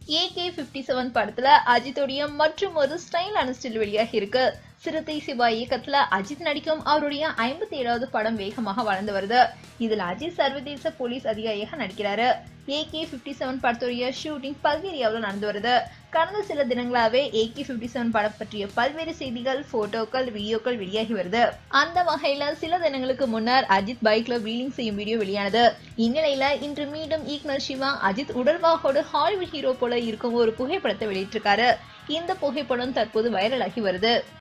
AK fifty seven படத்துல அஜித்துடைய மற்றும் ஒரு ஸ்டைலான ஸ்டில் வெளியாகி இருக்கு சிறுத்தை சிவா இயக்கத்துல அஜித் நடிக்கும் அவருடைய ஐம்பத்தி ஏழாவது படம் வேகமாக வளர்ந்து வருது இதுல அஜித் சர்வதேச போலீஸ் அதிகாரியாக நடிக்கிறாரு ஏகே பிப்டி செவன் படத்துடைய ஷூட்டிங் பல்வேறு ஏரியாவில் நடந்து வருது கடந்த சில தினங்களாவே ஏகே பிப்டி செவன் படம் பற்றிய பல்வேறு செய்திகள் போட்டோக்கள் வீடியோக்கள் வெளியாகி வருது அந்த வகையில சில தினங்களுக்கு முன்னர் அஜித் பைக்ல வீலிங் செய்யும் வீடியோ வெளியானது இந்நிலையில இன்று மீண்டும் இயக்குனர் சிவா அஜித் உடல்வாகோடு ஹாலிவுட் ஹீரோ போல இருக்கும் ஒரு புகைப்படத்தை வெளியிட்டிருக்காரு இந்த புகைப்படம் தற்போது வைரலாகி வருது